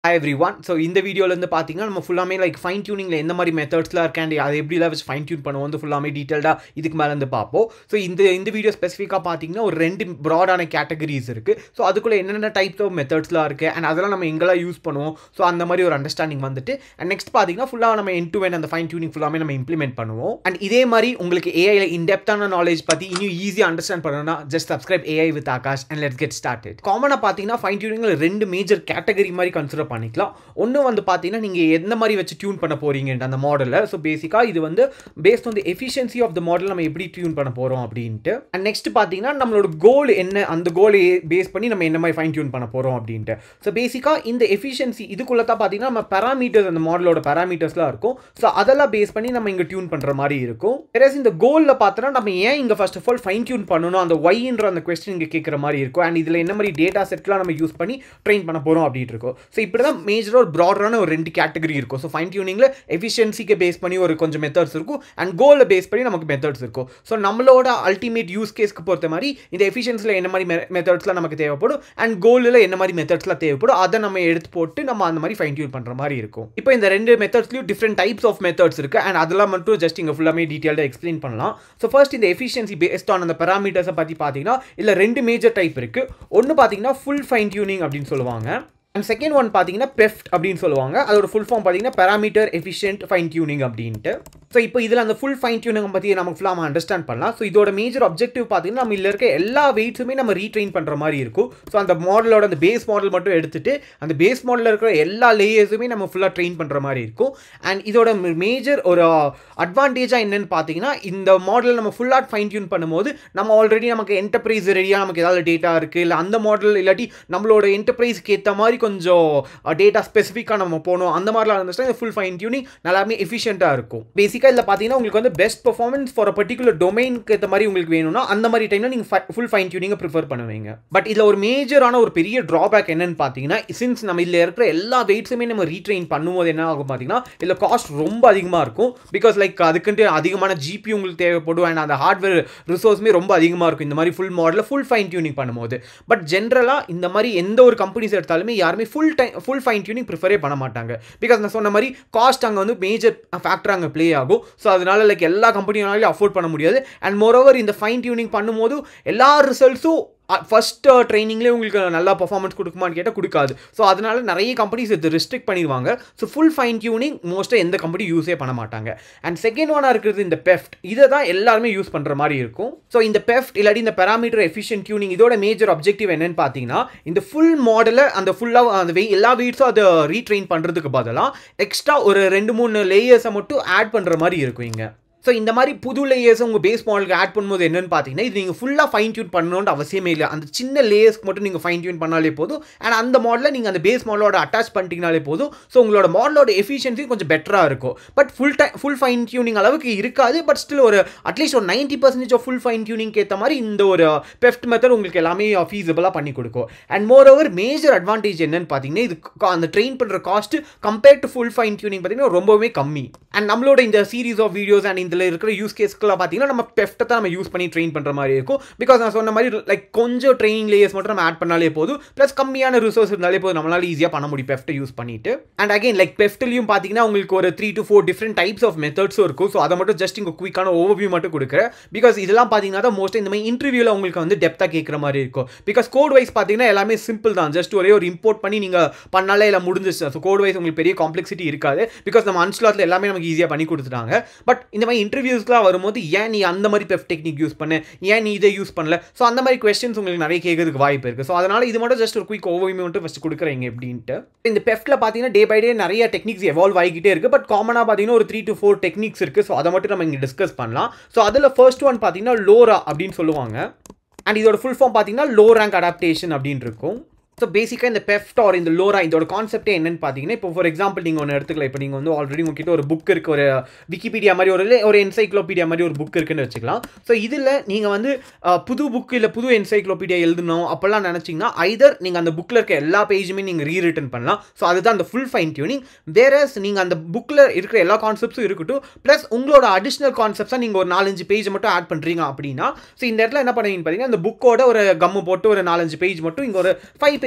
hi every one so இந்த வீடியோலேருந்து பார்த்தீங்கன்னா நம்ம ஃபுல்லாமே லைக் ஃபைன் டியூனிங்கில் எந்த மாதிரி மெத்தட்ஸ்லாம் இருக்கு அண்ட் அதை எப்படிலாம் வச்சு ஃபைன் டியூன் பண்ணுவோம் வந்து ஃபுல்லாமே டீட்டெயில்டாக இதுக்கு மேலேருந்து பார்ப்போம் ஸோ இந்த இந்த வீடியோ ஸ்பெசிஃபிக்காக பார்த்தீங்கன்னா ஒரு ரெண்டு ப்ராடான கேட்டகரிஸ் இருக்குது ஸோ அதுக்குள்ளே என்னென்ன டைப்ஸ் ஆஃப் மெத்தட்ஸ்லாம் இருக்குது அண்ட் அதெல்லாம் நம்ம எங்கெல்லாம் யூஸ் பண்ணுவோம் ஸோ அந்த மாதிரி ஒரு அண்டர்ஸ்டாண்டிங் வந்துட்டு அண்ட் நெக்ஸ்ட் பார்த்தீங்கன்னா ஃபுல்லாக நம்ம என் டு அந்த ஃபைன் டியூனிங் ஃபுல்லாமே நம்ம இம்ப்ளிமெண்ட் பண்ணுவோம் அண்ட் இதே மாதிரி உங்களுக்கு ஏஐல இன்டெப்த்தான நாலேஜ் பற்றி இன்னும் ஈஸியாக அண்டர்ஸ்டாண்ட் பண்ணணும்னா just subscribe AI with Akash and let's get started காமனாக பார்த்தீங்கன்னா ஃபைன் டியூனிங்கில் ரெண்டு மேஜர் கேட்டகரி மாதிரி கன்சிடர் பண்ணிக்கலாம் ஒன்று வந்து பார்த்தீங்கன்னா நீங்கள் எந்த மாதிரி வச்சு டியூன் பண்ண போறீங்கன்ற அந்த மாடலில் ஸோ பேசிக்காக இது வந்து based on the efficiency of the model நம்ம எப்படி டியூன் பண்ண போகிறோம் அப்படின்ட்டு அண்ட் நெக்ஸ்ட் பார்த்தீங்கன்னா நம்மளோட கோல் என்ன அந்த கோலை பேஸ் பண்ணி நம்ம என்ன மாதிரி ஃபைன் டியூன் பண்ண போகிறோம் அப்படின்ட்டு ஸோ பேசிக்காக இந்த எஃபிஷியன்சி இதுக்குள்ளே தான் பார்த்தீங்கன்னா நம்ம பேராமீட்டர்ஸ் அந்த மாடலோட பேராமீட்டர்ஸ்லாம் இருக்கும் ஸோ அதெல்லாம் பேஸ் பண்ணி நம்ம இங்கே டியூன் பண்ணுற மாதிரி இருக்கும் வேறஸ் இந்த கோலில் பார்த்தோன்னா நம்ம ஏன் இங்கே first of all fine tune பண்ணணும் அந்த ஒய்ன்ற அந்த கொஸ்டின் இங்கே கேட்குற மாதிரி இருக்கும் அண்ட் இதில் என்ன மாதிரி டேட்டா செட்லாம் நம்ம யூஸ் பண்ணி ட்ரெயின் பண்ண போகிறோம் அப்படின்ட்டு இருக்கும் ஸோ இப்படி தான் மேஜராக ஒரு ப்ராடரான ஒரு ரெண்டு கேட்டகரி இருக்கும் ஸோ ஃபைன் டியூனிங்கில் எஃபிஷியன்சிக்கு பேஸ் பண்ணி ஒரு கொஞ்சம் மெத்தட்ஸ் இருக்கும் அண்ட் கோலை பேஸ் பண்ணி நமக்கு மெத்தட்ஸ் இருக்கும் ஸோ நம்மளோட அல்டிமேட் யூஸ் கேஸ்க்கு பொறுத்த மாதிரி இந்த எஃபிஷியன்சியில் என்ன மாதிரி மெத்தட்ஸ்லாம் நமக்கு தேவைப்படும் அண்ட் கோலில் என்ன மாதிரி மெத்தட்ஸ்லாம் தேவைப்படும் அதை நம்ம எடுத்து போட்டு நம்ம அந்த மாதிரி ஃபைன் டியூன் பண்ணுற மாதிரி இருக்கும் இப்போ இந்த ரெண்டு மெத்தட்ஸ்லையும் டிஃப்ரெண்ட் டைப்ஸ் ஆஃப் மெத்தட்ஸ் இருக்குது அண்ட் அதெல்லாம் மட்டும் ஜஸ்ட் இங்கே ஃபுல்லாமே டீட்டெயில்டாக எக்ஸ்பிளைன் பண்ணலாம் ஸோ ஃபர்ஸ்ட் இந்த எஃபிஷியன்சி பேஸ்ட் ஆன் அந்த பெராமீட்டர்ஸை பற்றி பார்த்தீங்கன்னா இல்லை ரெண்டு மேஜர் டைப் இருக்குது ஒன்று பார்த்தீங்கன்னா ஃபுல் ஃபைன் டியூனிங் அப்படின்னு சொல்லுவாங்க அண்ட் செகண்ட் ஒன் பார்த்தீங்கன்னா பெஃப்ட் அப்படின்னு சொல்லுவாங்க அதோட ஃபுல் ஃபார்ம் பார்த்தீங்கன்னா பேராமீட்டர் எஃபிஷியன்ட் ஃபைன் டியூனிங் அப்படின்ட்டு ஸோ இப்போ இதில் அந்த ஃபுல் ஃபைன் டியூனிங் பற்றி நமக்கு ஃபுல்லாக நம்ம அண்டர்ஸ்டாண்ட் பண்ணலாம் ஸோ இதோட மேஜர் அப்ஜெக்டிவ் பார்த்தீங்கன்னா நம்ம இதில் இருக்க எல்லா வெயிட்ஸுமே நம்ம ரீட்ரெயின் பண்ணுற மாதிரி இருக்கும் ஸோ அந்த மாடலோட அந்த பேஸ் மாடல் மட்டும் எடுத்துட்டு அந்த பேஸ் மாடலில் இருக்கிற எல்லா லேயர்ஸுமே நம்ம ஃபுல்லாக ட்ரெயின் பண்ணுற மாதிரி இருக்கும் அண்ட் இதோட மேஜர் ஒரு அட்வான்டேஜாக என்னன்னு பார்த்தீங்கன்னா இந்த மாடல் நம்ம ஃபுல்லாக ஃபைன் டியூன் பண்ணும்போது நம்ம ஆல்ரெடி நமக்கு என்டர்பிரைஸ் ரெடியாக நமக்கு ஏதாவது டேட்டா இருக்குது இல்லை அந்த மாடல் இல்லாட்டி நம்மளோட என்டர்பிரைஸ்க்கு ஏற்ற மாதிரி கொஞ்சம் டேட்டா ஸ்பெசிஃபிக்காக நம்ம போகணும் அந்த மாதிரிலாம் இருந்துச்சுன்னா இந்த ஃபுல் ஃபைன் டியூனிங் நல்லாமே எஃபிஷியண்ட்டாக இருக்கும் பேசிக்காக இதில் பார்த்தீங்கன்னா உங்களுக்கு வந்து பெஸ்ட் பர்ஃபார்மன்ஸ் ஃபார் பர்டிகுலர் டொமைனுக்கு ஏற்ற மாதிரி உங்களுக்கு வேணும்னா அந்த மாதிரி டைமில் நீங்கள் ஃபுல் ஃபைன் டியூனிங்கை ப்ரிஃபர் பண்ணுவீங்க பட் இதில் ஒரு மேஜரான ஒரு பெரிய ட்ராபேக் என்னன்னு பார்த்தீங்கன்னா சின்ஸ் நம்ம இதில் இருக்கிற எல்லா வெயிட்ஸுமே நம்ம ரீட்ரெயின் பண்ணும்போது என்ன ஆகும் பார்த்தீங்கன்னா இதில் காஸ்ட் ரொம்ப அதிகமாக இருக்கும் பிகாஸ் லைக் அதுக்குன்ட்டு அதிகமான ஜிபி உங்களுக்கு தேவைப்படும் அண்ட் அந்த ஹார்ட்வேர் ரிசோர்ஸுமே ரொம்ப அதிகமாக இருக்கும் இந்த மாதிரி ஃபுல் மாடலில் ஃபுல் ஃபைன் டியூனிங் பண்ணும்போது பட் ஜென்ரலாக இந்த மாதிரி எந்த ஒரு கம்பெனிஸ் எடுத்தாலுமே யாருமே full time full fine tuning ப்ரிஃபரே பண்ண மாட்டாங்க பிகாஸ் நான் சொன்ன மாதிரி காஸ்ட் அங்கே வந்து மேஜர் ஃபேக்டர் அங்கே ப்ளே ஆகும் ஸோ அதனால லைக் எல்லா கம்பெனினாலையும் அஃபோர்ட் பண்ண முடியாது அண்ட் மோரோவர் இந்த ஃபைன் டியூனிங் பண்ணும்போது எல்லா ரிசல்ட்ஸும் ஃபஸ்ட் ட்ரைனிங்லேயே உங்களுக்கு நல்லா பர்ஃபார்மன்ஸ் கொடுக்குமான்னு கேட்டால் கொடுக்காது ஸோ அதனால நிறைய கம்பெனிஸ் இது ரெஸ்ட்ரிக்ட் பண்ணிடுவாங்க ஸோ ஃபுல் ஃபைன் டியூனிங் மோஸ்ட்டாக எந்த கம்பெனி யூஸே பண்ண மாட்டாங்க அண்ட் செகண்ட் ஒன்னாக இருக்கிறது இந்த பெஃப்ட் இதை தான் எல்லாருமே யூஸ் பண்ணுற மாதிரி இருக்கும் ஸோ இந்த பெஃப்ட் இல்லாட்டி இந்த பெராமீட்டர் எஃபிஷியன்ட் டியூனிங் இதோட மேஜர் அப்ஜெக்டிவ் என்னன்னு பார்த்தீங்கன்னா இந்த ஃபுல் மாடலை அந்த ஃபுல்லாக அந்த வெய் எல்லா வெயிட்ஸும் அதை ரீட்ரெயின் பண்ணுறதுக்கு பதிலாக எக்ஸ்ட்ரா ஒரு ரெண்டு மூணு லேயர்ஸை மட்டும் ஆட் பண்ணுற மாதிரி இருக்கும் இங்கே ஸோ இந்த மாதிரி புது லேயர்ஸ் உங்கள் பேஸ் மாடலுக்கு ஆட் பண்ணும்போது என்னன்னு பார்த்தீங்கன்னா இது நீங்கள் ஃபுல்லாக ஃபைன் டியூன் பண்ணணுன்ற அவசியமே இல்லை அந்த சின்ன லேயர்ஸ்க்கு மட்டும் நீங்கள் ஃபைன் டியூன் பண்ணாலே போதும் அண்ட் அந்த மாடலில் நீங்கள் அந்த பேஸ் மாடலோட அட்டாச் பண்ணிட்டீங்கனாலே போதும் ஸோ உங்களோட மாடலோட எஃபிஷியன்சி கொஞ்சம் பெட்டராக இருக்கும் but full time full fine tuning அளவுக்கு இருக்காது பட் ஸ்டில் ஒரு அட்லீஸ்ட் ஒரு ninety percentage of full fine tuning ஏற்ற மாதிரி இந்த ஒரு பெஃப்ட் மெத்தட் உங்களுக்கு எல்லாமே ஃபீஸபிளாக பண்ணி கொடுக்கும் and moreover major advantage என்னன்னு பார்த்தீங்கன்னா இது அந்த ட்ரெயின் பண்ணுற cost compared to full fine tuning பார்த்தீங்கன்னா ரொம்பவே கம்மி அண்ட் நம்மளோட இந்த சீரீஸ் ஆஃப் வீடியோஸ் அண்ட் இதில் இருக்கிற யூஸ் கேஸ்க்குலாம் பார்த்தீங்கன்னா நம்ம பெஃப்ட்டை தான் நம்ம யூஸ் பண்ணி ட்ரெயின் பண்ணுற மாதிரி இருக்கும் பிகாஸ் நான் சொன்ன மாதிரி லைக் கொஞ்சம் ட்ரைனிங் லேயர்ஸ் மட்டும் நம்ம ஆட் பண்ணாலே போதும் ப்ளஸ் கம்மியான ரிசோர்ஸ் இருந்தாலே போதும் நம்மளால ஈஸியாக பண்ண முடியும் பெஃப்ட்டை யூஸ் பண்ணிட்டு அண்ட் அகைன் லைக் பெஃப்ட்லையும் பார்த்தீங்கன்னா உங்களுக்கு ஒரு three to four different types of மெத்தட்ஸும் இருக்கும் ஸோ அதை மட்டும் ஜஸ்ட் இங்கே குயிக்கான ஓவர்வியூ மட்டும் கொடுக்குறேன் பிகாஸ் இதெல்லாம் பார்த்தீங்கன்னா தான் மோஸ்ட்டாக இந்த மாதிரி இன்டர்வியூவில் உங்களுக்கு வந்து டெப்த்தாக கேட்குற மாதிரி இருக்கும் பிகாஸ் கோட் வைஸ் பார்த்தீங்கன்னா எல்லாமே சிம்பிள் தான் ஜஸ்ட் ஒரே ஒரு இம்போர்ட் பண்ணி நீங்கள் பண்ணாலே எல்லாம் முடிஞ்சிச்சு ஸோ கோட் வைஸ் உங்களுக்கு பெரிய காம்ப்ளெக்சிட்டி இருக்காது பிகாஸ் நம்ம அன்ஸ்லாட்டில் எல்லாமே நமக்கு ஈஸியாக பண்ணி கொடுத்துட்டாங்க பட் இந்த மாதிரி இன்டர்வியூஸ்க்குலாம் வரும்போது ஏன் நீ அந்த மாதிரி பெஃப் டெக்னிக் யூஸ் பண்ண ஏன் நீ இதை யூஸ் பண்ணல ஸோ அந்த மாதிரி கொஸ்டின்ஸ் உங்களுக்கு நிறைய கேட்கறதுக்கு வாய்ப்பு இருக்குது ஸோ அதனால் இது மட்டும் ஜஸ்ட் ஒரு குயிக் ஓவர்வியூ மட்டும் ஃபஸ்ட் கொடுக்குறீங்க எப்படின்ட்டு இந்த பெஃப்டில் பார்த்தீங்கன்னா டே பை டே நிறைய டெக்னிக்ஸ் எவால்வ் ஆகிக்கிட்டே இருக்குது பட் காமனாக பார்த்தீங்கன்னா ஒரு த்ரீ டு ஃபோர் டெக்னிக்ஸ் இருக்குது ஸோ அதை மட்டும் நம்ம இங்கே டிஸ்கஸ் பண்ணலாம் ஸோ அதில் ஃபர்ஸ்ட் ஒன் பார்த்தீங்கன்னா லோரா அப்படின்னு சொல்லுவாங்க அண்ட் இதோட ஃபுல் ஃபார்ம் பார்த்தீங்கன்னா லோ ரேங்க் அடாப்டேஷன் அப்படின்னு இருக்கும் ஸோ பேசிக்காக இந்த பெஃப்ட் ஆர் இந்த லோரா இதோட கான்செப்டே என்னன்னு பார்த்தீங்கன்னா இப்போ ஃபார் எக்ஸாம்பிள் நீங்கள் ஒன்று எடுத்துக்கலாம் இப்போ நீங்கள் வந்து ஆல்ரெடி உங்ககிட்ட ஒரு புக் இருக்குது ஒரு விக்கிபீடியா மாதிரி ஒரு ஒரு என்சைக்ளோபீடியா மாதிரி ஒரு புக் இருக்குன்னு வச்சுக்கலாம் ஸோ இதில் நீங்கள் வந்து புது புக்கு இல்லை புது என்சைக்ளோபீடியா எழுதணும் அப்போல்லாம் நினச்சிங்கன்னா ஐதர் நீங்கள் அந்த புக்கில் இருக்க எல்லா பேஜுமே நீங்கள் ரீ ரிட்டன் பண்ணலாம் ஸோ அதுதான் அந்த ஃபுல் ஃபைன் டியூனிங் வேறஸ் நீங்கள் அந்த புக்கில் இருக்கிற எல்லா கான்செப்ட்ஸும் இருக்கட்டும் ப்ளஸ் உங்களோட அடிஷ்னல் கான்செப்ட்ஸாக நீங்கள் ஒரு நாலஞ்சு பேஜ் மட்டும் ஆட் பண்ணுறீங்க அப்படின்னா ஸோ இந்த இடத்துல என்ன பண்ணுவீங்கன்னு பார்த்தீங்கன்னா அந்த புக்கோட ஒரு கம்மு போட்டு ஒரு நாலஞ்சு பேஜ் மட்டும் இங்கே ஒரு five page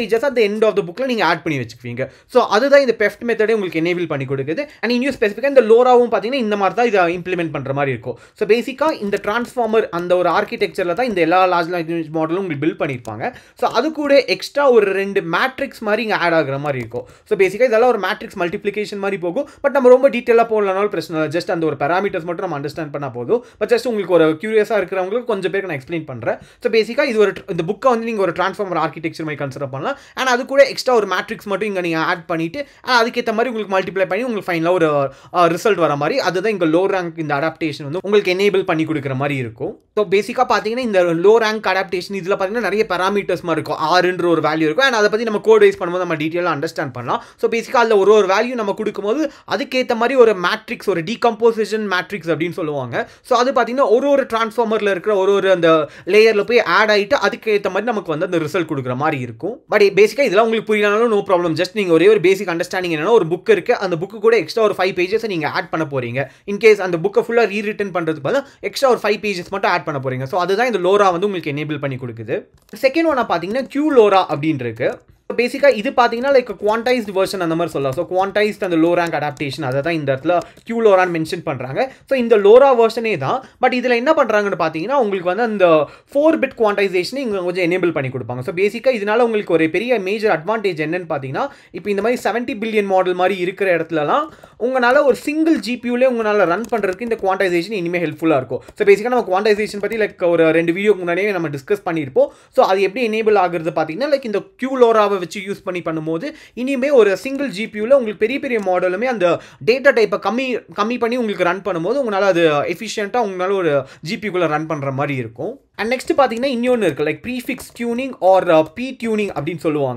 pages at the end of the புக்கில் நீங்கள் ஆட் பண்ணி வச்சுக்குவீங்க ஸோ அதுதான் இந்த பெஃப்ட் மெத்தடே உங்களுக்கு எனேபிள் பண்ணி கொடுக்குது அண்ட் இன்னும் ஸ்பெசிஃபிக்காக இந்த லோராவும் பார்த்தீங்கன்னா இந்த மாதிரி தான் இதை இம்ப்ளிமெண்ட் பண்ணுற மாதிரி இருக்கும் ஸோ பேசிக்காக இந்த டிரான்ஸ்ஃபார்மர் அந்த ஒரு ஆர்கிடெக்சரில் தான் இந்த எல்லா லார்ஜ் லாங்குவேஜ் மாடலும் உங்களுக்கு பில்ட் பண்ணியிருப்பாங்க ஸோ அது கூட எக்ஸ்ட்ரா ஒரு ரெண்டு மேட்ரிக்ஸ் மாதிரி இங்கே ஆட் ஆகுற மாதிரி இருக்கும் ஸோ பேசிக்காக இதெல்லாம் ஒரு மேட்ரிக்ஸ் மல்டிப்ளிகேஷன் மாதிரி போகும் பட் நம்ம ரொம்ப டீட்டெயிலாக போகலனாலும் பிரச்சனை இல்லை ஜஸ்ட் அந்த ஒரு பேராமீட்டர்ஸ் மட்டும் நம்ம அண்டர்ஸ்டாண்ட் பண்ணால் போதும் பட் ஜஸ்ட் உங்களுக்கு ஒரு க்யூரியஸாக இருக்கிறவங்களுக்கு கொஞ்சம் பேருக்கு நான் எக்ஸ்பிளைன் பண்ணுறேன் ஸோ பேசிக்காக இது ஒரு இந்த புக்கை வந்து நீங்கள் ஒரு டிரான்ஸ்ஃபார்மர் ஆர்கிடெக்சர் மாதிரி கன்சிடர் பண்ணலாம் அண்ட் அது கூட எக்ஸ்ட்ரா ஒரு மேட்ரிக்ஸ் மட்டும் இங்கே நீங்கள் ஆட் பண்ணிவிட்டு அதுக்கேற்ற மாதிரி உங்களுக்கு மல்டிப்ளை பண்ணி உங்களுக்கு ஃபைனலாக ஒரு ரிசல்ட் வர மாதிரி அதுதான் இங்கே லோ ரேங்க் இந்த அடாப்டேஷன் வந்து உங்களுக்கு எனேபிள் பண்ணி கொடுக்குற மாதிரி இருக்கும் ஸோ பேசிக்காக பார்த்தீங்கன்னா இந்த லோ ரேங்க் அடாப்டேஷன் இதில் பார்த்தீங்கன்னா நிறைய பேராமீட்டர்ஸ் மாதிரி இருக்கும் ஆறுன்ற ஒரு வேல்யூ இருக்கும் அண்ட் அதை பற்றி நம்ம கோட் வைஸ் பண்ணும்போது நம்ம டீட்டெயிலாக அண்டர்ஸ்டாண்ட் பண்ணலாம் ஸோ பேசிக்காக அதில் ஒரு ஒரு வேல்யூ நம்ம கொடுக்கும்போது அதுக்கேற்ற மாதிரி ஒரு மேட்ரிக்ஸ் ஒரு டீகம்போசிஷன் மேட்ரிக்ஸ் அப்படின்னு சொல்லுவாங்க ஸோ அது பார்த்தீங்கன்னா ஒரு ஒரு டிரான்ஸ்ஃபார்மரில் இருக்கிற ஒரு ஒரு அந்த லேயரில் போய் ஆட் ஆகிட்டு அதுக்கேற்ற மாதிரி நமக்கு வந்து அந்த ரிசல்ட் கொடுக்குற மாதிரி இருக்கும் பட் பேசிக்காக இதெல்லாம் உங்களுக்கு புரியலனாலும் நோ ப்ராப்ளம் ஜஸ்ட் நீங்கள் ஒரே ஒரு பேசிக் அண்டர்ஸ்டாண்டிங் என்னன்னா ஒரு புக் இருக்குது அந்த புக்கு கூட எக்ஸ்ட்ரா ஒரு ஃபைவ் பேஜஸ் நீங்கள் ஆட் பண்ண போகிறீங்க இன்கேஸ் அந்த புக்கை ஃபுல்லாக ரீ ரிட்டன் பண்ணுறதுக்கு பதிலாக எக்ஸ்ட்ரா ஒரு ஃபைவ் பேஜஸ் மட்டும் ஆட் பண்ண போகிறீங்க ஸோ அதுதான் இந்த லோரா வந்து உங்களுக்கு எனேபிள் பண்ணி கொடுக்குது செகண்ட் ஒன் பார்த்தீங்கன்னா கியூ லோரா அப்படின்னு இருக்கு பேசிக்காக இது பார்த்தீங்கன்னா லைக் குவான்டைஸ்ட் வெர்ஷன் அந்த மாதிரி சொல்லலாம் ஸோ குவான்டைஸ்ட் அந்த லோ ரேங்க் அடாப்டேஷன் அதை தான் இந்த இடத்துல கியூ லோரான்னு மென்ஷன் பண்ணுறாங்க ஸோ இந்த லோரா வெர்ஷனே தான் பட் இதில் என்ன பண்ணுறாங்கன்னு பார்த்தீங்கன்னா உங்களுக்கு வந்து அந்த ஃபோர் பிட் குவான்டைசேஷனை இங்கே கொஞ்சம் எனேபிள் பண்ணி கொடுப்பாங்க ஸோ பேசிக்காக இதனால உங்களுக்கு ஒரு பெரிய மேஜர் அட்வான்டேஜ் என்னன்னு பார்த்தீங்கன்னா இப்போ இந்த மாதிரி செவன்ட்டி பில்லியன் மாடல் மாதிரி இருக்கிற இடத்துலலாம் உங்களால் ஒரு சிங்கிள் ஜிபியூலே உங்களால் ரன் பண்ணுறதுக்கு இந்த குவான்டைசேஷன் இனிமேல் ஹெல்ப்ஃபுல்லாக இருக்கும் ஸோ பேசிக்காக நம்ம குவான்டைசேஷன் பற்றி லைக் ஒரு ரெண்டு வீடியோக்கு முன்னாடியே நம்ம டிஸ்கஸ் பண்ணியிருப்போம் ஸோ அது எப்படி எனேபிள் ஆகுறது பார்த்தீங்கன்னா லைக் இந்த கியூ லோராவை வச்சு யூஸ் பண்ணி பண்ணும்போது இனிமே ஒரு சிங்கிள் ஜிபியூவில் உங்களுக்கு பெரிய பெரிய மாடலுமே அந்த டேட்டா டைப்பை கம்மி கம்மி பண்ணி உங்களுக்கு ரன் பண்ணும்போது உங்களால் அது எஃபிஷியண்ட்டாக உங்களால் ஒரு ஜிபிக்குள்ளே ரன் பண்ணுற மாதிரி இருக்கும் அண்ட் நெக்ஸ்ட் பார்த்தீங்கன்னா இன்னொன்று இருக்குது like prefix tuning or P tuning அப்படின்னு சொல்லுவாங்க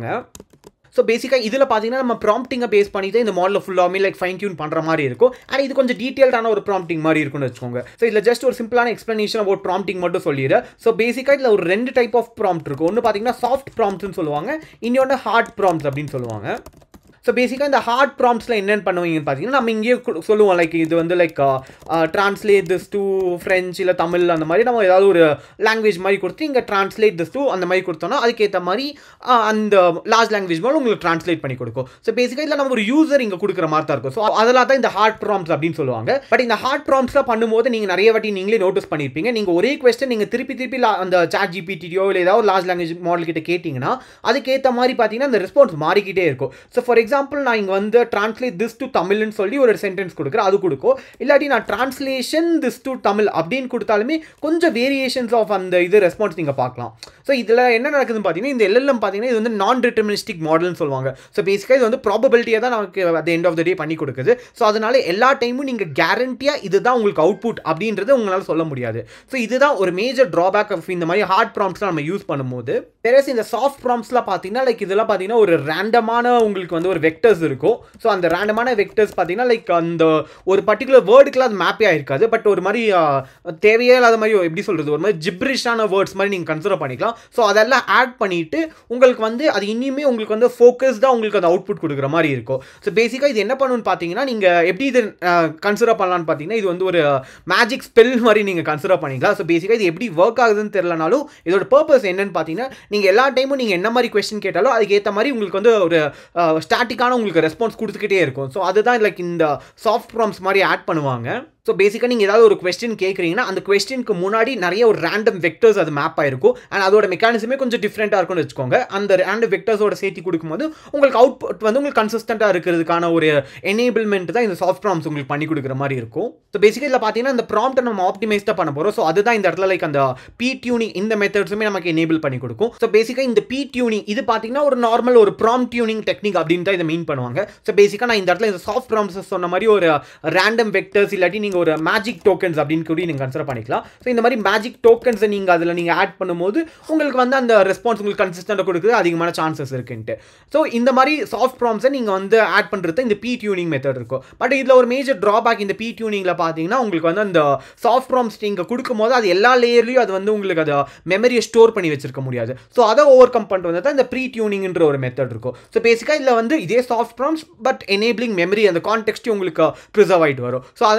ஸோ பேசிக்காக இதில் பார்த்தீங்கன்னா நம்ம ப்ராம்ப்டிங்கை பேஸ் பண்ணி தான் இந்த மாடலில் ஃபுல்லாமே லைக் ஃபைன் டியூன் பண்ணுற மாதிரி இருக்கும் அண்ட் இது கொஞ்சம் டீட்டெயில்டான ஒரு ப்ராம்ப்டிங் மாதிரி இருக்கும்னு வச்சுக்கோங்க ஸோ இதில் ஜஸ்ட் ஒரு சிம்பிளான எக்ஸ்ப்ளனேஷன் அபவுட் ப்ராம்ப்டிங் மட்டும் சொல்லிடுறேன் ஸோ பேசிக்காக இதில் ஒரு ரெண்டு டைப் ஆஃப் ப்ராம்ப்ட் இருக்கும் ஒன்று பார்த்தீங்கன்னா சாஃப்ட் ப்ராம்ப்ட்னு சொல்லுவாங்க இன்னொன்று ஹார்ட் ப்ராம்ப்ட்ஸ் அப்படின்னு சொல்லுவாங்க ஸோ பேசிக்காக இந்த ஹார்ட் ப்ராம்ப்ட்ஸில் என்னென்னு பண்ணுவீங்கன்னு பார்த்தீங்கன்னா நம்ம இங்கேயே கு- சொல்லுவோம் லைக் இது வந்து like translate this to French இல்லை தமிழ் அந்த மாதிரி நம்ம ஏதாவது ஒரு லாங்குவேஜ் மாதிரி கொடுத்து இங்கே ட்ரான்ஸ்லேட் திஸ் டு அந்த மாதிரி கொடுத்தோம்னா அதுக்கேற்ற மாதிரி ஆஹ், அந்த லார்ஜ் லாங்குவேஜ் மாதிரி உங்களுக்கு ட்ரான்ஸ்லேட் பண்ணி கொடுக்கும் ஸோ பேசிக்காக இதில் நம்ம ஒரு யூசர் இங்கே கொடுக்குற மாதிரி தான் இருக்கும் ஸோ அதெல்லாம் தான் இந்த ஹார்ட் ப்ராம்ப்ட்ஸ் அப்படின்னு சொல்லுவாங்க பட் இந்த ஹார்ட் ப்ராம்ப்ட்ஸ்லாம் பண்ணும்போது நீங்கள் நிறைய வாட்டி நீங்களே நோட்டீஸ் பண்ணியிருப்பீங்க நீங்கள் ஒரே கொஸ்டின் நீங்கள் திருப்பி திருப்பி la- அந்த சாட் ஜிபிடியோ இல்லை ஏதாவது லார்ஜ் லாங்குவேஜ் மாடல் கிட்ட கேட்டிங்கன்னா அதுக்கேற்ற மாதிரி பார்த்தீங்கன்னா அந்த ரெஸ்பான்ஸ் மாறிக்கிட்டே இருக்கும் ஸோ ஃபார் எக்ஸாம்பிள் நான் இங்கே வந்து ட்ரான்ஸ்லேட் திஸ் டு தமிழ்னு சொல்லி ஒரு சென்டென்ஸ் கொடுக்குறேன் அது கொடுக்கும் இல்லாட்டி நான் ட்ரான்ஸ்லேஷன் திஸ் டு தமிழ் அப்படின்னு கொடுத்தாலுமே கொஞ்சம் வேரியேஷன்ஸ் ஆஃப் அந்த இது ரெஸ்பான்ஸ் நீங்கள் பார்க்கலாம் ஸோ இதில் என்ன நடக்குதுன்னு பார்த்தீங்கன்னா இந்த எல்எல்எம் பார்த்தீங்கன்னா இது வந்து நான் டிட்டர்மினிஸ்டிக் மாடல்னு சொல்லுவாங்க ஸோ பேசிக்காக இது வந்து ப்ராபபிலிட்டியாக தான் நமக்கு at the end of the day பண்ணி கொடுக்குது ஸோ அதனால எல்லா டைமும் நீங்கள் கேரண்டியாக இதுதான் உங்களுக்கு அவுட்புட் அப்படின்றத உங்களால் சொல்ல முடியாது ஸோ இதுதான் ஒரு மேஜர் ட்ராபேக் ஆஃப் இந்த மாதிரி ஹார்ட் ப்ராம்ப்ட்ஸ்லாம் நம்ம யூஸ் பண்ணும்போது வேறஸ் இந்த சாஃப்ட் ப்ராம்ப்ட்ஸ்லாம் பார்த்தீங்கன்னா லைக் இதெல்லாம் பார்த்தீங்கன்னா ஒரு ரேண்டமான உங்களுக்கு வந்து ஒரு வெக்டர்ஸ் இருக்கும் ஸோ அந்த ரேண்டமான வெக்டர்ஸ் பார்த்தீங்கன்னா லைக் அந்த ஒரு பர்டிகுலர் வேர்டுக்குலாம் அது மேப்பே ஆயிருக்காது பட் ஒரு மாதிரி ஆஹ், தேவையே இல்லாத மாதிரி எப்படி சொல்கிறது ஒரு மாதிரி ஜிப்ரிஷான வேர்ட்ஸ் மாதிரி நீங்கள் கன்சிடர் பண்ணிக்கலாம் ஸோ அதெல்லாம் ஆட் பண்ணிட்டு உங்களுக்கு வந்து அது இனிமே உங்களுக்கு வந்து ஃபோக்கஸ்டாக உங்களுக்கு அந்த அவுட்புட் கொடுக்குற மாதிரி இருக்கும் ஸோ பேசிக்காக இது என்ன பண்ணணும்னு பார்த்தீங்கன்னா நீங்கள் எப்படி இது கன்சிடர் பண்ணலாம்னு பார்த்தீங்கன்னா இது வந்து ஒரு மேஜிக் ஸ்பெல் மாதிரி நீங்கள் கன்சிடர் பண்ணிக்கலாம் ஸோ பேசிக்காக இது எப்படி ஒர்க் ஆகுதுன்னு தெரியலனாலும் இதோட பர்பஸ் என்னன்னு பார்த்தீங்கன்னா நீங்கள் எல்லா டைமும் நீங்கள் என்ன மாதிரி கொஸ்டின் கேட்டாலும் அதுக்கு ஏற்ற மாதிரி உங்களுக்கு வந்து ஒரு ஸ்டாட்டிக்கான உங்களுக்கு ரெஸ்பான்ஸ் கொடுத்துக்கிட்டே இருக்கும் ஸோ அதுதான் லைக் இந்த சாஃப்ட் ப்ராம்ஸ் மாதிரி ஆட் பண்ணுவாங்க ஸோ பேசிக்காக நீங்கள் ஏதாவது ஒரு கொஸ்டின் கேட்குறீங்கன்னா அந்த கொஸ்டினுக்கு முன்னாடி நிறைய ஒரு ரேண்டம் வெக்டர்ஸ் அது மேப் ஆயிருக்கும் அண்ட் அதோட மெக்கானிசமே கொஞ்சம் டிஃப்ரெண்ட்டாக இருக்கும்னு வச்சுக்கோங்க அந்த ரேண்டம் வெக்டர்ஸோட சேர்த்து கொடுக்கும்போது உங்களுக்கு அவுட்புட் வந்து உங்களுக்கு கன்சிஸ்டண்ட்டாக இருக்கிறதுக்கான ஒரு எனேபிள்மெண்ட் தான் இந்த சாஃப்ட் ப்ராம்ஸ் உங்களுக்கு பண்ணி கொடுக்குற மாதிரி இருக்கும் ஸோ பேசிக்காக இதில் பார்த்தீங்கன்னா இந்த ப்ராம்ப்ட்டை நம்ம ஆப்டிமைஸ்டாக பண்ண போகிறோம் ஸோ அதுதான் இந்த இடத்துல லைக் அந்த பி டியூனிங் இந்த மெத்தட்ஸுமே நமக்கு எனேபிள் பண்ணி கொடுக்கும் ஸோ பேசிக்காக இந்த பி டியூனிங் இது பார்த்தீங்கன்னா ஒரு நார்மல் ஒரு ப்ராம் டியூனிங் டெக்னிக் அப்படின்னு தான் இதை மீன் பண்ணுவாங்க ஸோ பேசிக்காக நான் இந்த இடத்துல இந்த சாஃப்ட் ப்ராம்ஸ் சொன்ன மாதிரி ஒரு ரேண்டம் வெக்டர்ஸ் இல்லாட்டி நீங்கள் ஒரு மேஜிக் டோக்கன்ஸ் அப்படின்னு கூட நீங்கள் கன்சிடர் பண்ணிக்கலாம் ஸோ இந்த மாதிரி மேஜிக் டோக்கன்ஸை நீங்கள் அதில் நீங்கள் ஆட் பண்ணும்போது உங்களுக்கு வந்து அந்த ரெஸ்பான்ஸ் உங்களுக்கு கன்சிஸ்டண்டாக கொடுக்குறது அதிகமான சான்சஸ் இருக்குன்ட்டு ஸோ இந்த மாதிரி சாஃப்ட் ப்ராம்ஸை நீங்கள் வந்து ஆட் பண்ணுறது இந்த பி டியூனிங் மெத்தட் இருக்கும் பட் இதில் ஒரு மேஜர் ட்ராபேக் இந்த பி டியூனிங்கில் பார்த்தீங்கன்னா உங்களுக்கு வந்து அந்த சாஃப்ட் ப்ராம்ஸ் நீங்கள் கொடுக்கும்போது அது எல்லா லேயர்லையும் அது வந்து உங்களுக்கு அதை மெமரியை ஸ்டோர் பண்ணி வச்சிருக்க முடியாது ஸோ அதை ஓவர் கம் பண்ணிட்டு வந்து தான் இந்த ப்ரீ டியூனிங்ன்ற ஒரு மெத்தட் இருக்கும் ஸோ பேசிக்காக இதில் வந்து இதே soft prompts but enabling memory அந்த கான்டெக்ஸ்ட் உங்களுக்கு ப்ரிசர்வ் ஆகிட்டு வரும் ஸோ அதனால் இந்த ப்ரீ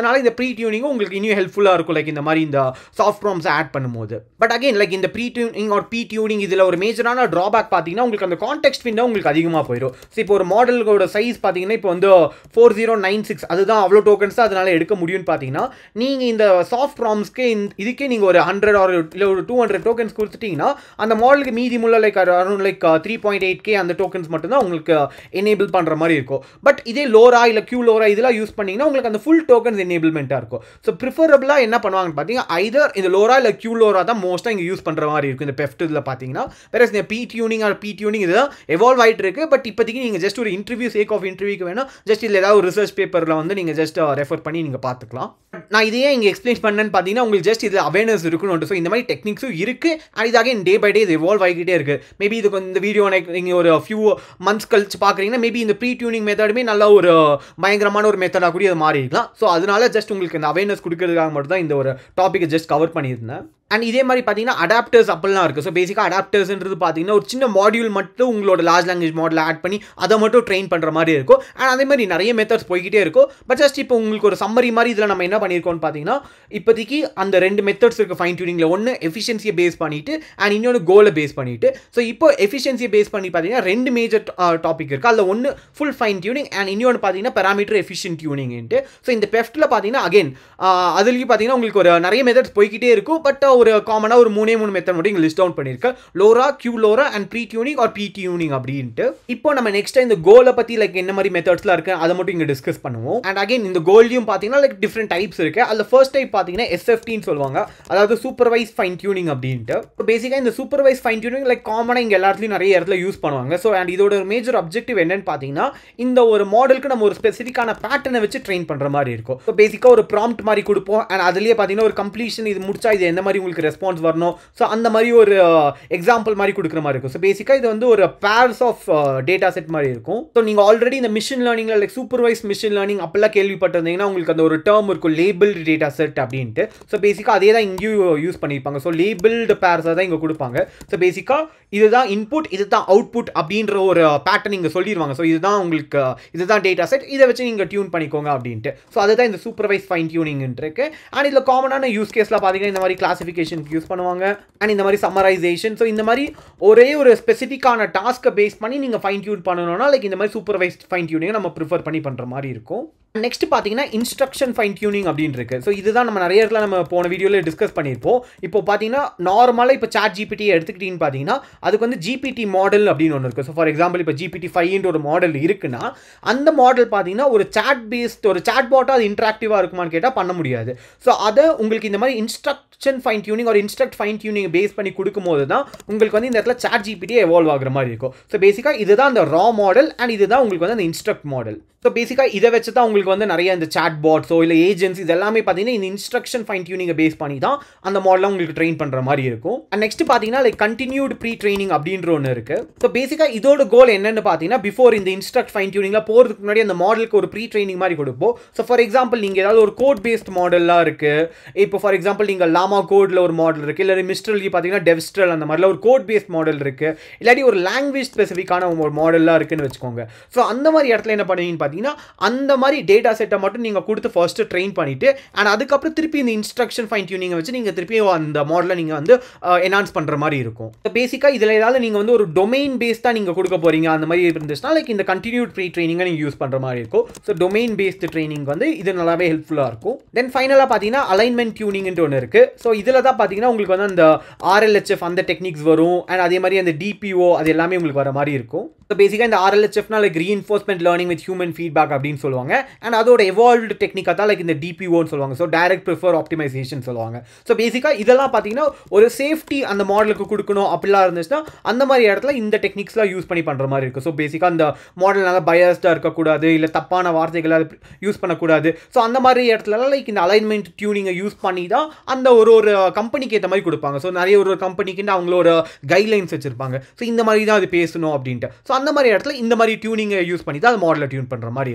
ப்ரீ டியூனிங்கும் உங்களுக்கு இன்னும் ஹெல்ப்ஃபுல்லாக இருக்கும் லைக் இந்த மாதிரி இந்த சாஃப்ட் ப்ராம்ஸ் ஆட் பண்ணும்போது பட் அகைன் லைக் இந்த pre tuning or P tuning இதில் ஒரு மேஜரான ட்ராபேக் பார்த்தீங்கன்னா உங்களுக்கு அந்த கான்டெக்ட் விண்டோ உங்களுக்கு அதிகமாக போயிடும் ஸோ இப்போ ஒரு மாடலோட சைஸ் பார்த்தீங்கன்னா இப்போ வந்து ஃபோர் ஜீரோ நைன் சிக்ஸ் அதுதான் அவ்வளோ டோக்கன்ஸ் தான் அதனால எடுக்க முடியும்னு பார்த்தீங்கன்னா நீங்கள் இந்த சாஃப்ட் ப்ராம்ஸ்க்கு இதுக்கே நீங்கள் ஒரு ஹண்ட்ரட் ஆர் இல்லை ஒரு டூ ஹண்ட்ரட் டோக்கன்ஸ் கொடுத்துட்டீங்கன்னா அந்த மாடலுக்கு மீதி முள்ள like around like three point eight K அந்த டோக்கன்ஸ் மட்டும்தான் உங்களுக்கு எனேபிள் பண்ணுற மாதிரி இருக்கும் பட் இதே லோரா இல்லை கியூ லோரா இதெல்லாம் யூஸ் பண்ணிங்கன்னா உங்களுக்கு அந்த ஃபுல் டோக்கன்ஸ் எனேபிள்மெண்ட்டாக இருக்கும் ஸோ ப்ரிஃபரபிளாக என்ன பண்ணுவாங்கன்னு பார்த்தீங்கன்னா ஐதர் இந்த லோரா இல்லை கியூ லோரா தான் மோஸ்ட்டாக இங்கே யூஸ் பண்ணுற மாதிரி இருக்கும் இந்த பெஃப்ட் இதில் பார்த்தீங்கன்னா வேற இந்த P tuning or P tuning இதுதான் எவால்வ் ஆகிட்டு இருக்கு பட் இப்போதைக்கு நீங்கள் ஜஸ்ட் ஒரு இன்டர்வியூ சேக் ஆஃப் இன்டர்வியூக்கு வேணும் ஜஸ்ட் இதில் ஏதாவது ஒரு ரிசர்ச் பேப்பரில் வந்து நீங்கள் ஜஸ்ட் ரெஃபர் பண்ணி நீங்கள் பார்த்துக்கலாம் நான் இதையே இங்கே எக்ஸ்பிளைன் பண்ணேன்னு பார்த்தீங்கன்னா உங்களுக்கு ஜஸ்ட் இது அவேர்னஸ் இருக்கணும் ஸோ இந்த மாதிரி டெக்னிக்ஸும் இருக்குது அண்ட் இது அகைன் டே பை டே இது எவால்வ் ஆகிக்கிட்டே இருக்குது மேபி இதுக்கு இந்த வீடியோ நீங்கள் ஒரு ஃபியூ மந்த்ஸ் கழிச்சு பார்க்குறீங்கன்னா மேபி இந்த ப்ரீ டியூனிங் மெத்தடுமே நல்ல ஒரு பயங்கரமான ஒரு மெத்தடாக கூட அது மாறி இருக்கலாம் ஸோ அதனால ஜஸ்ட் உங்களுக்கு இந்த அவேர்னஸ் கொடுக்கறதுக்காக மட்டும் தான் இந்த ஒரு டாப்பிக்கை ஜஸ்ட் கவர் பண்ணியிருந்தேன் அண்ட் இதே மாதிரி பார்த்தீங்கன்னா அடாப்டர்ஸ் அப்படிலாம் இருக்குது ஸோ பேசிக்காக அடாப்டர்ஸ்ன்றது பார்த்தீங்கன்னா ஒரு சின்ன மாடியூல் மட்டும் உங்களோட லார்ஜ் லாங்குவேஜ் மாடல் ஆட் பண்ணி அதை மட்டும் ட்ரெயின் பண்ணுற மாதிரி இருக்கும் அண்ட் அதே மாதிரி நிறைய மெத்தட்ஸ் போய்கிட்டே இருக்கும் பட் ஜஸ்ட் இப்போ உங்களுக்கு ஒரு சம்மரி மாதிரி இதில் நம்ம என்ன பண்ணியிருக்கோம்னு பார்த்தீங்கன்னா இப்போதைக்கு அந்த ரெண்டு மெத்தட்ஸ் இருக்குது ஃபைன் டியூனிங்கில் ஒன்று எஃபிஷியன்சியை பேஸ் பண்ணிட்டு அண்ட் இன்னொன்று கோலை பேஸ் பண்ணிட்டு ஸோ இப்போ எஃபிஷியன்சியை பேஸ் பண்ணி பார்த்தீங்கன்னா ரெண்டு மேஜர் டாபிக் இருக்குது அதில் ஒன்று ஃபுல் ஃபைன் டியூனிங் அண்ட் இன்னொன்று பார்த்தீங்கன்னா பெராமீட்டர் எஃபிஷியன்ட் டியூனிங்ட்டு ஸோ இந்த பெஃப்ட்டில் பார்த்தீங்கன்னா அகைன் அதுலேயும் பார்த்தீங்கன்னா உங்களுக்கு ஒரு நிறைய மெத்தட்ஸ் போய்கிட்டே இருக்கும் பட் ஒரு காமனாக ஒரு மூணே மூணு மெத்தட் மட்டும் இங்கே லிஸ்ட் டவுன் பண்ணியிருக்கேன் LoRA Q LoRA and pre tuning or P tuning அப்படின்ட்டு இப்போ நம்ம நெக்ஸ்ட் இந்த கோலை பற்றி லைக் என்ன மாதிரி மெத்தட்ஸ்லாம் இருக்கு அதை மட்டும் இங்கே டிஸ்கஸ் பண்ணுவோம் அண்ட் அகைன் இந்த கோல்லையும் பார்த்தீங்கன்னா லைக் டிஃப்ரெண்ட் டைப்ஸ் இருக்கு அதில் ஃபர்ஸ்ட் டைப் பார்த்தீங்கன்னா எஸ்எஃப்டின்னு சொல்லுவாங்க அதாவது சூப்பர்வைஸ் ஃபைன் டியூனிங் அப்படின்ட்டு பேசிக்காக இந்த சூப்பர்வைஸ் ஃபைன் டியூனிங் லைக் காமனாக இங்கே எல்லாத்துலையும் நிறைய இடத்துல யூஸ் பண்ணுவாங்க ஸோ அண்ட் இதோட ஒரு மேஜர் அப்ஜெக்டிவ் என்னன்னு பார்த்தீங்கன்னா இந்த ஒரு மாடலுக்கு நம்ம ஒரு ஸ்பெசிஃபிக்கான பேட்டர்னை வச்சு ட்ரெயின் பண்ணுற மாதிரி இருக்கும் ஸோ பேசிக்காக ஒரு ப்ராம்ப்ட் மாதிரி கொடுப்போம் அண்ட் அதுலேயே பார்த்தீங்கன்னா ஒரு கம்ப்ளீஷன் இது முடிச்சா இது எந்த மாதிரி உங்களுக்கு ரெஸ்பான்ஸ் வரணும் ஸோ அந்த மாதிரி ஒரு எக்ஸாம்பிள் மாதிரி கொடுக்குற மாதிரி இருக்கும் ஸோ பேசிக்காக இது வந்து ஒரு பேர்ஸ் ஆஃப் டேட்டா செட் மாதிரி இருக்கும் ஸோ நீங்கள் ஆல்ரெடி இந்த மிஷின் லேர்னிங்கில் லைக் சூப்பர்வைஸ் மிஷின் லேர்னிங் அப்பெல்லாம் கேள்விப்பட்டிருந்தீங்கன்னா உங்களுக்கு அந்த ஒரு டேர்ம் இருக்கும் லேபிள்டு டேட்டா செட் அப்படின்ட்டு ஸோ பேசிக்காக அதே தான் இங்கேயும் யூஸ் பண்ணியிருப்பாங்க ஸோ லேபிள்டு பேர்ஸாக தான் இங்கே கொடுப்பாங்க ஸோ பேசிக்காக இதுதான் இன்புட் இதுதான் அவுட்புட் அப்படின்ற ஒரு பேட்டர்ன் இங்கே சொல்லிடுவாங்க ஸோ இதுதான் உங்களுக்கு இதுதான் டேட்டா செட் இதை வச்சு நீங்கள் டியூன் பண்ணிக்கோங்க அப்படின்ட்டு ஸோ அதுதான் இந்த சூப்பர்வைஸ் ஃபைன் டியூனிங் இருக்கு அண்ட் இதில் காமனான யூஸ் கேஸில் பார்த்தீங்கன்னா இந்த மாதிரி கிளாசிஃபிகேஷனுக்கு யூஸ் பண்ணுவாங்க அண்ட் இந்த மாதிரி சம்மரைசேஷன் ஸோ இந்த மாதிரி ஒரே ஒரு ஸ்பெசிஃபிக்கான டாஸ்க்கை பேஸ் பண்ணி நீங்கள் ஃபைன் டியூன் பண்ணணும்னா லைக் இந்த மாதிரி சூப்பர்வைஸ்ட் ஃபைன் டியூனிங் நம்ம ப்ரிஃபர் பண்ணி பண்ணுற மாதிரி இருக்கும் நெக்ஸ்ட் பார்த்தீங்கன்னா இன்ஸ்ட்ரக்ஷன் ஃபைன் டியூனிங் அப்படின்னு இருக்கு ஸோ இதுதான் நம்ம நிறைய இடத்துல நம்ம போன வீடியோவில் டிஸ்கஸ் பண்ணியிருப்போம் இப்போ பார்த்தீங்கன்னா நார்மலாக இப்போ சாட் ஜிபிடி எடுத்துக்கிட்டீங்கன்னு பார்த்தீங்கன்னா அதுக்கு வந்து ஜிபிடி மாடல் அப்படின்னு ஒன்று இருக்குது ஸோ ஃபார் எக்ஸாம்பிள் இப்போ ஜிபிடி ஃபைவ்ன்ற ஒரு மாடல் இருக்குன்னா அந்த மாடல் பார்த்தீங்கன்னா ஒரு சாட் பேஸ்ட் ஒரு சாட் பாட்டாக அது இன்ட்ராக்டிவாக இருக்குமான்னு கேட்டால் பண்ண முடியாது ஸோ அதை உங்களுக்கு இந்த மாதிரி இன்ஸ்ட்ரக்ஷன் ஃபைன் டியூனிங் ஒரு இன்ஸ்ட்ரக்ட் ஃபைன் டியூனிங் பேஸ் பண்ணி கொடுக்கும்போது தான் உங்களுக்கு வந்து இந்த இடத்துல சாட் ஜிபிடியே எவால்வ் ஆகுற மாதிரி இருக்கும் ஸோ பேசிக்காக இதுதான் அந்த ரா மாடல் அண்ட் இதுதான் உங்களுக்கு வந்து அந்த இன்ஸ்ட்ரக்ட் மாடல் ஸோ பேசிக்காக இதை வச்சு தான் உங்களுக்கு வந்து நிறைய இந்த சாட் பாட்ஸோ இல்லை ஏஜென்ட்ஸ் இது எல்லாமே பார்த்தீங்கன்னா இந்த இன்ஸ்ட்ரக்ஷன் ஃபைன் டியூனிங்கை பேஸ் பண்ணி தான் அந்த மாடலாக உங்களுக்கு ட்ரெயின் பண்ணுற மாதிரி இருக்கும் அண்ட் நெக்ஸ்ட் பார்த்தீங்கன்னா லைக் கண்டினியூட் ப்ரீ ட்ரைனிங் அப்படின்ற ஒன்று இருக்குது ஸோ பேசிக்காக இதோட கோல் என்னென்னு பார்த்தீங்கன்னா பிஃபோர் இந்த இன்ஸ்ட்ரக்ட் ஃபைன் டியூனிங்கில் போகிறதுக்கு முன்னாடி அந்த மாடலுக்கு ஒரு ப்ரீ ட்ரைனிங் மாதிரி கொடுப்போம் ஸோ ஃபார் எக்ஸாம்பிள் நீங்கள் ஏதாவது ஒரு கோட் பேஸ்ட் மாடலாக இருக்குது இப்போ ஃபார் எக்ஸாம்பிள் நீங்கள் லாமா கோடில் ஒரு மாடல் இருக்குது இல்லை மிஸ்ட்ரலி பார்த்தீங்கன்னா டெவ்ஸ்ட்ரல் அந்த மாதிரிலாம் ஒரு கோட் பேஸ்ட் மாடல் இருக்குது இல்லாட்டி ஒரு லாங்குவேஜ் ஸ்பெசிஃபிக்கான ஒரு மாடலாக இருக்குன்னு வச்சுக்கோங்க ஸோ அந்த மாதிரி இடத்துல என்ன பண்ணுவீங்கன்னு பார்த்தீங்கன்னா அந்த மாதிரி டேட்டா செட்டை மட்டும் நீங்கள் கொடுத்து ஃபர்ஸ்ட்டு ட்ரெயின் பண்ணிவிட்டு அண்ட் அதுக்கப்புறம் திருப்பி இந்த இன்ஸ்ட்ரக்ஷன் ஃபைன் டியூனிங்கை வச்சு நீங்கள் திருப்பி அந்த மாடலை நீங்கள் வந்து என்ஹான்ஸ் பண்ணுற மாதிரி இருக்கும் பேசிக்காக இதில் ஏதாவது நீங்கள் வந்து ஒரு டொமைன் பேஸ் தான் நீங்கள் கொடுக்க போகிறீங்க அந்த மாதிரி இருந்துச்சுன்னா லைக் இந்த கண்டினியூட் ப்ரீ ட்ரைனிங்கை நீங்கள் யூஸ் பண்ணுற மாதிரி இருக்கும் ஸோ டொமைன் பேஸ்டு ட்ரைனிங் வந்து இது நல்லாவே ஹெல்ப்ஃபுல்லாக இருக்கும் தென் ஃபைனலாக பார்த்தீங்கன்னா அலைன்மெண்ட் டியூனிங்ன்ட்டு ஒன்று இருக்குது ஸோ இதில் தான் பார்த்தீங்கன்னா உங்களுக்கு வந்து அந்த ஆர்எல்ஹெச்எஃப் அந்த டெக்னிக்ஸ் வரும் அண்ட் அதே மாதிரி அந்த டிபிஓ அது எல்லாமே உங்களுக்கு வர மாதிரி இருக்கும் ஸோ பேசிக்காக இந்த ஆர்எல்ஹெச்எஃப்னா like reinforcement learning with human feedback அப்படின்னு சொல்லுவாங்க அண்ட் அதோட எவால்வ்டு டெக்னிக்காக தான் லைக் இந்த டிபிஓன்னு சொல்லுவாங்க ஸோ டைரக்ட் ப்ரிஃபர் ஆப்டிமைசேஷன் சொல்லுவாங்க ஸோ பேசிக்காக இதெல்லாம் பார்த்தீங்கன்னா ஒரு சேஃப்டி அந்த மாடலுக்கு கொடுக்கணும் அப்படிலாம் இருந்துச்சுன்னா அந்த மாதிரி இடத்துல இந்த டெக்னிக்ஸ்லாம் யூஸ் பண்ணி பண்ணுற மாதிரி இருக்குது ஸோ பேசிக்காக அந்த மாடல் நல்லா பயஸ்டாக இருக்கக்கூடாது இல்லை தப்பான வார்த்தைகளை யூஸ் பண்ணக்கூடாது ஸோ அந்த மாதிரி இடத்துலலாம் லைக் இந்த அலைன்மெண்ட் டியூனிங்கை யூஸ் பண்ணி தான் அந்த ஒரு ஒரு கம்பெனிக்கு ஏற்ற மாதிரி கொடுப்பாங்க ஸோ நிறைய ஒரு கம்பெனிக்கு அவங்களோட கைட்லைன்ஸ் வச்சுருப்பாங்க ஸோ இந்த மாதிரி தான் அது பேசணும் அப்படின்ட்டு ஸோ அந்த மாதிரி இடத்துல இந்த மாதிரி டியூனிங்கை யூஸ் பண்ணி தான் அது மாடலை டியூன் பண்ணுற மாதிரி இருக்கும்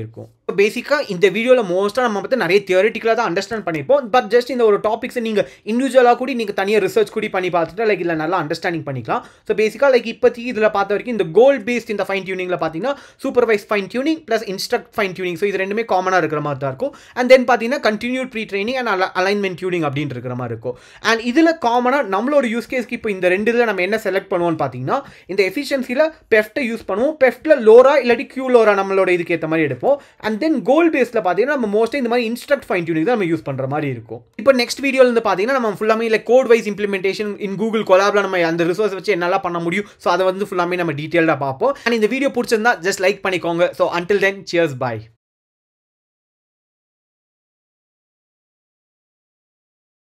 பேசிக்காக இந்த வீடியோவில் மோஸ்ட்டாக நம்ம வந்து நிறைய தியரிட்டிக்கலாக தான் அண்டர்ஸ்டாண்ட் பண்ணியிருப்போம் பட் ஜஸ்ட் இந்த ஒரு டாபிக்ஸை நீங்கள் இண்டிவிஜுவலாக கூட நீங்கள் தனியாக ரிசர்ச் கூட பண்ணி பார்த்துட்டு லைக் இல்லை நல்லா அண்டர்ஸ்டாண்டிங் பண்ணிக்கலாம் ஸோ பேசிக்காக லைக் இப்போதைக்கு இதில் பார்த்த வரைக்கும் இந்த கோல் பேஸ்ட் இந்த ஃபைன் டியூனிங்கில் பார்த்தீங்கன்னா supervise fine tuning plus instruct fine tuning so இது ரெண்டுமே காமனாக இருக்கிற மாதிரி தான் இருக்கும் அண்ட் தென் பார்த்தீங்கன்னா continued pre training and alignment tuning அப்படின்னு இருக்கிற மாதிரி இருக்கும் அண்ட் இதில் காமனாக நம்மளோட யூஸ் கேஸ்க்கு இப்போ இந்த ரெண்டு இதில் நம்ம என்ன செலக்ட் பண்ணுவோம்னு பார்த்தீங்கன்னா இந்த எஃபிஷியன்சியில் பெஃப்ட்டை யூஸ் பண்ணுவோம் பெஃப்ட்டில் லோரா இல்லாட்டி கியூ லோரா நம்மளோட இதுக்கு ஏற்ற மாதிரி எடுப்போம் அண்ட் தென் கோல் பேஸில் பார்த்தீங்கன்னா நம்ம மோஸ்ட்டாக இந்த மாதிரி இன்ஸ்ட்ரக்ட் ஃபைன் டியூனிங் தான் நம்ம யூஸ் பண்ணுற மாதிரி இருக்கும் இப்போ நெக்ஸ்ட் வீடியோவில் இருந்து பார்த்தீங்கன்னா நம்ம ஃபுல்லாமே இல்லை code wise implementation in Google கொலாபில் நம்ம அந்த ரிசோர்ஸ் வச்சு என்னெல்லாம் பண்ண முடியும் ஸோ அதை வந்து ஃபுல்லாமே நம்ம டீட்டெயில்டாக பார்ப்போம் அண்ட் இந்த வீடியோ பிடிச்சிருந்தா ஜஸ்ட் லைக் பண்ணிக்கோங்க ஸோ அன்டில் தென் சியர்ஸ் பாய்